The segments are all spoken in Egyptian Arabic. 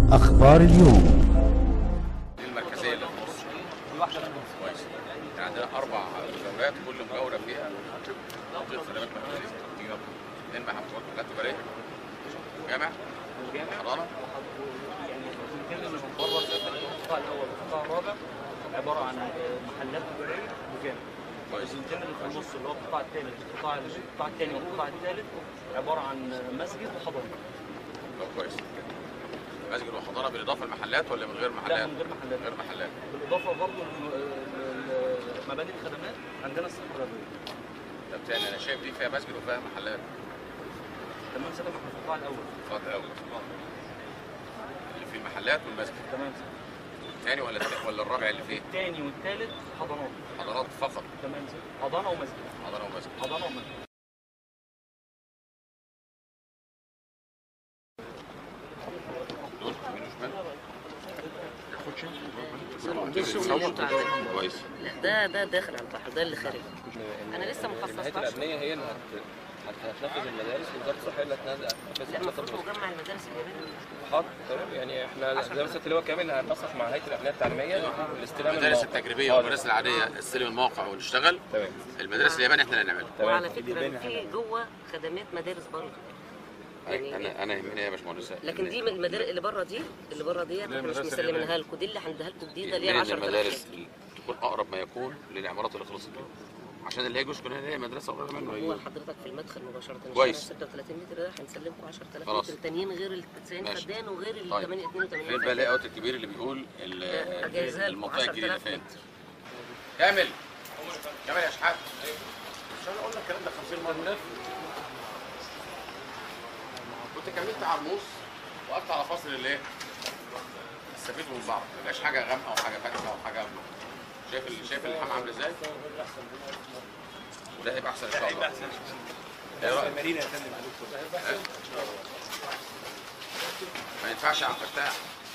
أخبار اليوم دي المركزيه اللي في النص دي واحده منهم كويس يعني عندنا اربع مجاورات كل مجاوره فيها منطقه خدمات مركزيه تيجي اثنين محافظات محلات تجاريه جامع حضانه يعني المكان اللي من بره سيادتك القطاع الاول والقطاع الرابع عباره عن محلات تجاريه وجامع كويس المكان اللي في النص اللي هو القطاع الثالث القطاع القطاع الثاني والقطاع الثالث عباره عن مسجد وحضانه طب كويس مسجد وحضانه بالاضافه لمحلات ولا من غير محلات؟ لا من غير محلات غير محلات بالاضافه برضه مباني الخدمات عندنا الصحه الرياضيه طب تاني انا شايف دي فيها مسجد وفيها محلات تمام سيادتك احنا في القطاع الاول خط الاول اللي في المحلات والمسجد تمام الثاني ولا الت- ولا الرابع اللي فيه الثاني والثالث حضانات حضانات فقط تمام سيادتك حضانه ومسجد حضانه ومسجد حضانه ومسجد دول يمين وشمال دي الشغل اللي انتوا عاملينه كويس لا ده ده داخل على البحر ده اللي خارج انا لسه الهيئه مخصصتهاش الامنيه هي اللي هت- هت- هتنفذ المدارس ووزاره الصحه هي اللي هتنفذ لا المفروض مجمع المدارس الياباني حاضر تمام يعني احنا دراسه اللواء كامل هننسق مع هيئه الامنيه التعليميه لاستلام المدارس المواقع. التجريبيه حاضر. والمدارس العاديه استلم المواقع ونشتغل تمام المدارس الياباني احنا اللي نعملها تمام. وعلى فكره في جوه خدمات مدارس برضه يعني انا انا يهمني يا باشمهندس لكن دي من المدارس اللي بره دي اللي بره دي احنا مش مسلمينها لكم دي اللي هنديها لكم جديده اللي هي من 10000 المدارس اللي تكون اقرب ما يكون للعمارات اللي خلصت منها عشان اللي هيجي يسكن هنا هي مدرسه قريبه منه هو هيجي. حضرتك في المدخل مباشره كويس. 36 متر ده هنسلمكم 10000 خلاص. متر تانيين غير ال 90 ماشي. فدان وغير ال طيب. 8 82 فين بقى الاوت الكبير اللي بيقول ال- أجهزة لكم المنطقه الجديده 10000 فين؟ متر كامل كامل يا شحات مش انا اقول لك الكلام ده 50 مره كنت كملت عرموس وقفت على فصل الايه؟ استفيدوا من بعض ما يبقاش حاجه غامقه او حاجه فاتحه او حاجه شايف ال- شايف اللحام عامل ازاي؟ وده هيبقى احسن ان شاء الله ايه رايك؟ ها؟ ما ينفعش على الفتاح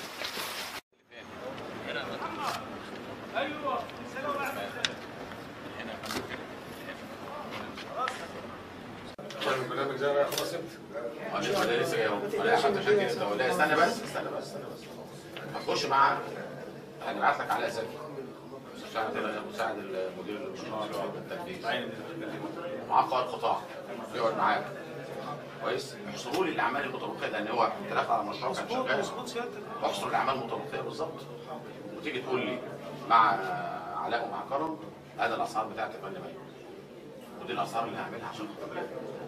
البرنامج ده بقى خلاص امتى؟ عشان انا لسه جاي اهو انا حتى عشان كده ده لا استنى بس استنى بس استنى بس هتخش معاه هنبعت لك علاء زكي مساعد مساعد المدير المشروع التنفيذ معاه قائد قطاع يقعد معاك كويس احصروا لي الاعمال المتبقيه لان هو انت داخل على مشروع كان شغال احصر الاعمال المتبقيه بالظبط وتيجي تقول لي مع علاء ومع كرم انا الاسعار بتاعتي يا فندم ايه ودي الاسعار اللي هعملها عشان خاطر بلاد